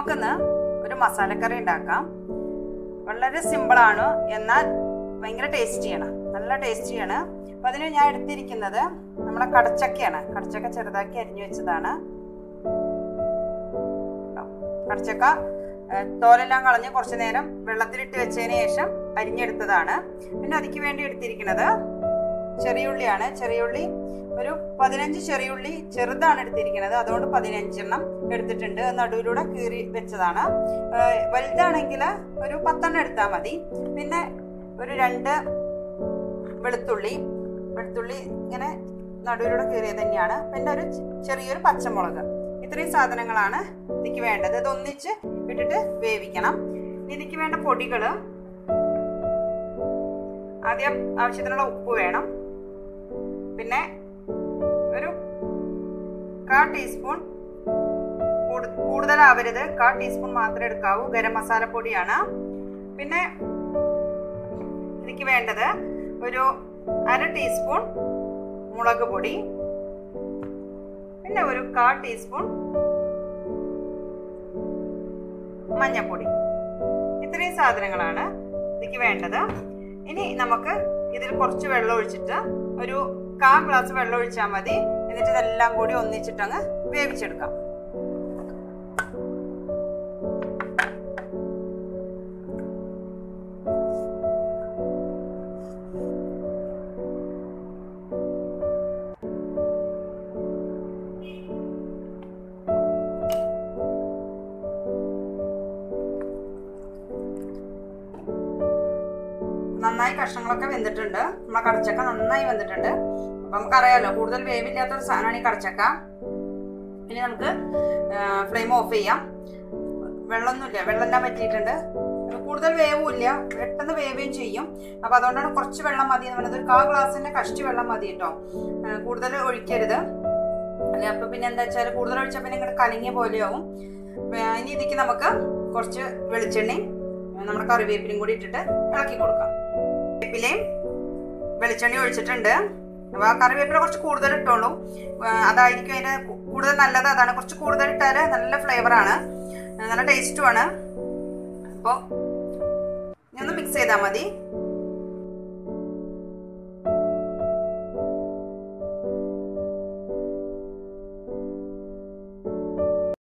നമുക്കിന്ന് ഒരു മസാലക്കറി ഉണ്ടാക്കാം വളരെ സിമ്പിളാണ് എന്നാൽ ഭയങ്കര ടേസ്റ്റിയാണ് നല്ല ടേസ്റ്റിയാണ് അപ്പോൾ അതിന് ഞാൻ എടുത്തിരിക്കുന്നത് നമ്മളെ കടച്ചക്കയാണ് കടച്ചക്ക ചെറുതാക്കി അരിഞ്ഞു വെച്ചതാണ് കടച്ചക്ക ഏഹ്, തോലെല്ലാം കളഞ്ഞ് കുറച്ച് നേരം വെള്ളത്തിലിട്ട് വെച്ചതിന് ശേഷം അരിഞ്ഞെടുത്തതാണ് പിന്നെ അതിക്ക് വേണ്ടി എടുത്തിരിക്കുന്നത് ചെറിയുള്ളിയാണ് ചെറിയുള്ളി ഒരു പതിനഞ്ച് ചെറിയുള്ളി ചെറുതാണ് എടുത്തിരിക്കുന്നത് അതുകൊണ്ട് പതിനഞ്ചെണ്ണം എടുത്തിട്ടുണ്ട് നടുവിലൂടെ കീറി വെച്ചതാണ് ഏഹ്, വലുതാണെങ്കിൽ ഒരു പത്തെണ്ണം എടുത്താൽ മതി പിന്നെ ഒരു രണ്ട് വെളുത്തുള്ളി വെളുത്തുള്ളി ഇങ്ങനെ നടുവിലൂടെ കീറിയത് തന്നെയാണ് പിന്നെ ഒരു ചെ- ചെറിയൊരു പച്ചമുളക് ഇത്രയും സാധനങ്ങളാണ് ഇതിക്ക് വേണ്ടത് ഇത് ഒന്നിച്ച് ഇട്ടിട്ട് വേവിക്കണം ഇനി ഇതിക്ക് വേണ്ട പൊടികൾ ആദ്യം ആവശ്യത്തിനുള്ള ഉപ്പ് വേണം പിന്നെ ഒരു കാ ടീസ്പൂൺ കൂടു- കൂടുതലാവരുത് കാ ടീസ്പൂൺ മാത്രമേ എടുക്കാവൂ ഗരം മസാല പൊടിയാണ് പിന്നെ ഇതിക്ക് വേണ്ടത് ഒരു അര ടീസ്പൂൺ മുളക് പൊടി പിന്നെ ഒരു കാ ടീസ്പൂൺ മഞ്ഞപ്പൊടി ഇത്രയും സാധനങ്ങളാണ് ഇതിക്ക് വേണ്ടത് ഇനി നമുക്ക് ഇതിൽ കുറച്ച് വെള്ളം ഒഴിച്ചിട്ട് ഒരു കാ ഗ്ലാസ് വെള്ളം ഒഴിച്ചാൽ മതി എന്നിട്ട് ഇതെല്ലാം കൂടി ഒന്നിച്ചിട്ടങ്ങ് വേവിച്ചെടുക്കാം നന്നായി കഷ്ണങ്ങളൊക്കെ വെന്തിട്ടുണ്ട് നമ്മളെ കടച്ചക്ക നന്നായി വെന്തിട്ടുണ്ട് അപ്പൊ നമുക്കറിയാലോ കൂടുതൽ വേവില്ലാത്ത ഒരു സാധനമാണ് ഈ കടച്ചക്ക ഇനി നമുക്ക് ഫ്ലെയിം ഓഫ് ചെയ്യാം വെള്ളമൊന്നുമില്ല വെള്ളമെല്ലാം പറ്റിയിട്ടുണ്ട് കൂടുതൽ വേവുമില്ല പെട്ടെന്ന് വേവുകയും ചെയ്യും അപ്പൊ അതുകൊണ്ടാണ് കുറച്ച് വെള്ളം മതി എന്ന് പറയുന്നത് ഒരു കാ ഗ്ലാസിന്റെ കഷ്ടി വെള്ളം മതി കേട്ടോ ആ, കൂടുതൽ ഒഴിക്കരുത് അല്ലെ അപ്പൊ പിന്നെ എന്താ വെച്ചാൽ കൂടുതൽ ഒഴിച്ചാൽ പിന്നെ ഇങ്ങോട്ട് കലങ്ങിയ പോലെയാവും വേ- ഇനി ഇതിക്ക് നമുക്ക് കുറച്ച് വെളിച്ചെണ്ണയും ആ, നമ്മുടെ കറിവേപ്പിലും കൂടി ഇട്ടിട്ട് ഇളക്കി കൊടുക്കാം വേപ്പിലയും വെളിച്ചെണ്ണ ഒഴിച്ചിട്ടുണ്ട് അപ്പൊ ആ കറിവേപ്പില കുറച്ച് കൂടുതൽ ഇട്ടോളൂ ആ, അതായിരിക്കും അതിന് കു- കൂടുതൽ നല്ലത് അതാണ് കുറച്ച് കൂടുതൽ ഇട്ടാല് നല്ല ഫ്ലേവറാണ് നല്ല ടേസ്റ്റുമാണ് അപ്പോൾ ഇനി ഒന്ന് മിക്സ് ചെയ്താൽ മതി